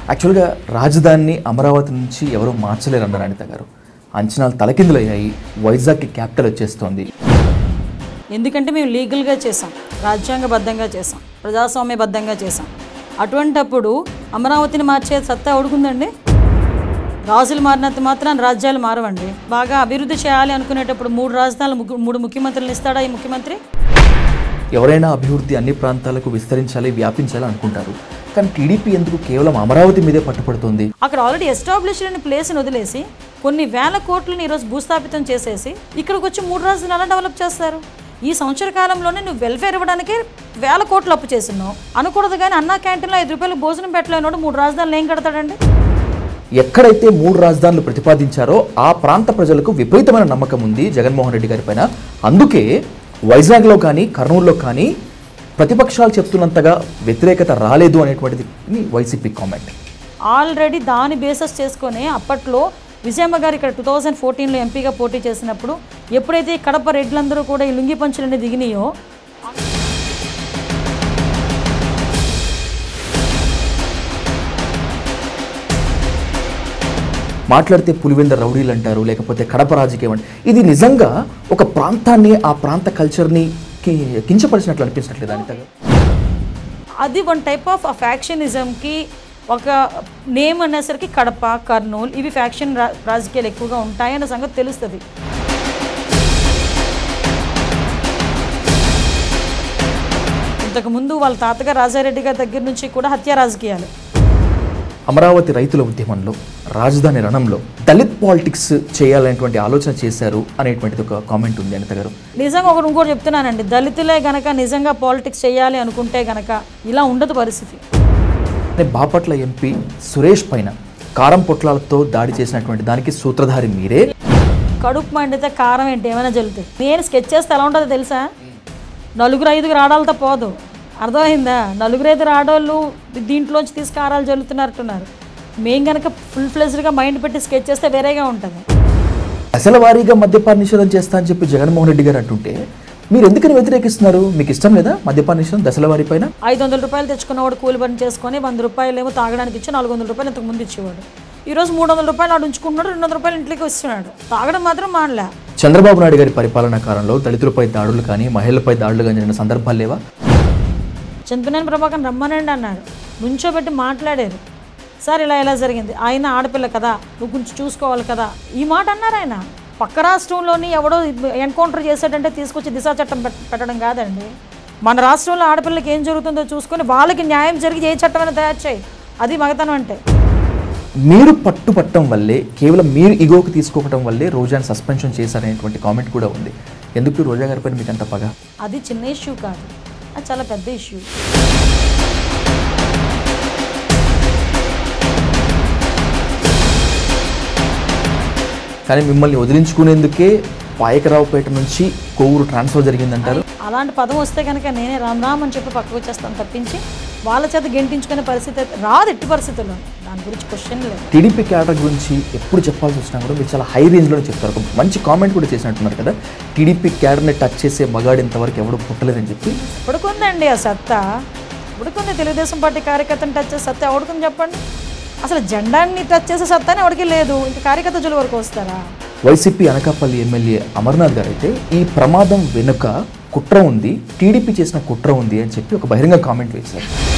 యాక్చువల్గా రాజధానిని అమరావతి నుంచి ఎవరూ మార్చలేరు అన్నారు అనిత గారు అంచనాలు తలకిందులయ్యాయి వైజాగ్కి క్యాపిటల్ వచ్చేస్తోంది ఎందుకంటే మేము లీగల్గా చేసాం రాజ్యాంగబద్ధంగా చేసాం ప్రజాస్వామ్యబద్ధంగా చేసాం అటువంటప్పుడు అమరావతిని మార్చే సత్తా ఉడుకుందండి రాజులు మారినంత మాత్రాన రాజ్యాలు మారవండి బాగా అభివృద్ధి చేయాలి అనుకునేటప్పుడు మూడు రాజధానులు ముగ్గు- మూడు ముఖ్యమంత్రులను ఇస్తాడా ఈ ముఖ్యమంత్రి ఎవరైనా అభివృద్ధి అన్ని ప్రాంతాలకు విస్తరించాలి వ్యాపించాలి అనుకుంటారు కానీ టీడీపీ ఎందుకు కేవలం అమరావతి మీదే పట్టుపడుతుంది అక్కడ ఆల్రెడీ ఎస్టాబ్లిష్డ్ అయిన ప్లేస్ని వదిలేసి కొన్ని వేల కోట్లను ఈరోజు భూస్థాపితం చేసేసి ఇక్కడికి వచ్చి మూడు రాజులు ఎలా డెవలప్ చేస్తారు ఈ సంవత్సర కాలంలోనే నువ్వు వెల్ఫేర్ ఇవ్వడానికి వేల కోట్లు అప్పు చేస్తున్నావు అనకూడదు కానీ అన్నా క్యాంటీన్లో ఐదు రూపాయలు భోజనం పెట్టలేనోడు మూడు రాజధానులు ఏం కడతాడండి ఎక్కడైతే మూడు రాజధానులు ప్రతిపాదించారో ఆ ప్రాంత ప్రజలకు విపరీతమైన నమ్మకం ఉంది జగన్మోహన్ రెడ్డి గారి పైన అందుకే వైజాగ్లో కానీ కర్నూలులో కానీ ప్రతిపక్షాలు చెప్తున్నంతగా వ్యతిరేకత రాలేదు అనేటువంటిది వైసీపీ కామెంట్ ఆల్రెడీ దాని బేసస్ చేసుకొని అప్పట్లో విజయమ్మ గారు ఇక్కడ టూ థౌజండ్ ఫోర్టీన్లో ఎంపీగా పోటీ చేసినప్పుడు ఎప్పుడైతే ఈ కడప రెడ్లందరూ కూడా ఈ లుంగి పంచులన్నీ దిగినాయో మాట్లాడితే పులివెంద రౌడీలు అంటారు లేకపోతే కడప రాజకీయం అంటారు ఇది నిజంగా ఒక ప్రాంతాన్ని ఆ ప్రాంత కల్చర్ని కి- కించపరిచినట్లు అనిపించినట్లేదు అనిత గారు అది వన్ టైప్ ఆఫ్ ఫ్యాక్షనిజంకి ఒక నేమ్ అనేసరికి కడప కర్నూలు ఇవి ఫ్యాక్షన్ రా రాజకీయాలు ఎక్కువగా ఉంటాయన్న సంగతి తెలుస్తుంది ఇంతకుముందు వాళ్ళ తాతగారు రాజారెడ్డి గారి దగ్గర నుంచి కూడా హత్య రాజకీయాలు అమరావతి రైతుల ఉద్యమంలో రాజధాని రణంలో దళిత్ పాలిటిక్స్ చేయాలనేటువంటి ఆలోచన చేశారు అనేటువంటిది ఒక కామెంట్ ఉంది అనిత గారు నిజంగా ఒకటి ఇంకోటి చెప్తున్నానండి దళితులే గనక నిజంగా పాలిటిక్స్ చేయాలి అనుకుంటే గనక ఇలా ఉండదు పరిస్థితి అంటే బాపట్ల ఎంపీ సురేష్ పైన కారం పొట్లాలతో దాడి చేసినటువంటి దానికి సూత్రధారి మీరే కడుపు మండితే కారం ఏంటి ఏమైనా జల్లుతుంది నేను స్కెచ్ చేస్తే ఎలా ఉంటుందో తెలుసా నలుగురు ఐదుగురు ఆడాలతో పోదు అర్థమైందా నలుగురు ఐదుగురు ఆడవాళ్ళు దీంట్లోంచి తీసి కారాలు జల్లుతున్నట్టున్నారు మేం కనుక ఫుల్ ఫ్లెజ్డ్గా మైండ్ పెట్టి స్కెచ్ చేస్తే వేరేగా ఉంటుంది అసలు వారీగా మద్యపాన నిషేధం చేస్తా అని చెప్పి జగన్మోహన్ రెడ్డి గారు అంటుంటే మీరు ఎందుకని వ్యతిరేకిస్తున్నారు మీకు ఇష్టం లేదా మద్యపాన నిషేధం దశల వారి పైన ఐదు వందల రూపాయలు తెచ్చుకున్నవాడు కూలి పని చేసుకొని వంద రూపాయలు ఏమో తాగడానికి ఇచ్చి నాలుగు వందల రూపాయలు ఇంతకు ముందు ఇచ్చేవాడు ఈరోజు మూడు వందల రూపాయలు ఆడు ఉంచుకుంటున్నాడు రెండు వందల రూపాయలు ఇంట్లోకి ఇస్తున్నాడు తాగడం మాత్రం మానలే చంద్రబాబు నాయుడు గారి పరిపాలనా కాలంలో దళితులపై దాడులు కానీ మహిళలపై దాడులు కానీ జరిగిన సందర్భాలు లేవా చంద్రనేని ప్రభాకర్ రమ్మనండి అన్నాడు నుంచోబెట్టి మాట్లాడారు సార్ ఇలా ఇలా జరిగింది ఆయన ఆడపిల్ల కదా నువ్వు కొంచెం చూసుకోవాలి కదా ఈ మాట అన్నారు ఆయన పక్క రాష్ట్రంలోని ఎవడో ఎన్కౌంటర్ చేశాడంటే తీసుకొచ్చి దిశా చట్టం పెట్- పెట్టడం కాదండి మన రాష్ట్రంలో ఆడపిల్లకి ఏం జరుగుతుందో చూసుకొని వాళ్ళకి న్యాయం జరిగి ఏ చట్టమైనా తయారు చేయి అది మగతనం అంటే మీరు పట్టుపట్టడం వల్లే కేవలం మీరు ఇగోకి తీసుకోవడం వల్లే రోజాని సస్పెన్షన్ చేశారనేటువంటి కామెంట్ కూడా ఉంది ఎందుకు రోజా గారి పైన మీకు అంత పగ అది చిన్న ఇష్యూ కాదు అది చాలా పెద్ద ఇష్యూ కానీ మిమ్మల్ని వదిలించుకునేందుకే పాయకరావుపేట నుంచి కొవ్వూరు ట్రాన్స్ఫర్ జరిగిందంటారు అలాంటి పదం వస్తే కనుక నేనే రామ్ రామ్ అని చెప్పి పక్కకు వచ్చేస్తాను తప్పించి వాళ్ళ చేత గెంటించుకునే పరిస్థితి అయితే రాదు ఎట్టి పరిస్థితుల్లో దాని గురించి క్వశ్చన్ లేదు టీడీపీ క్యాడర్ గురించి ఎప్పుడు చెప్పాల్సి వచ్చినా కూడా మీరు చాలా హై రేంజ్లోనే చెప్తారు ఒక మంచి కామెంట్ కూడా చేసినట్టున్నారు కదా టీడీపీ క్యాడర్ని టచ్ చేసే మగాడు ఇంతవరకు ఎవడు పుట్టలేదని చెప్పి ఉడుకుందండి ఆ సత్తా ఉడుకుంది తెలుగుదేశం పార్టీ కార్యకర్తను టచ్ చేసే సత్తా ఎవడుకుంది చెప్పండి అసలు జెండాన్ని టచ్ చేసే సత్తానే ఎవరికి లేదు ఇంకా కార్యకర్త జోలి వరకు వస్తారా వైసీపీ అనకాపల్లి ఎమ్మెల్యే అమర్నాథ్ గారు అయితే ఈ ప్రమాదం వెనుక కుట్ర ఉంది టీడీపీ చేసిన కుట్ర ఉంది అని చెప్పి ఒక బహిరంగ కామెంట్ వేశారు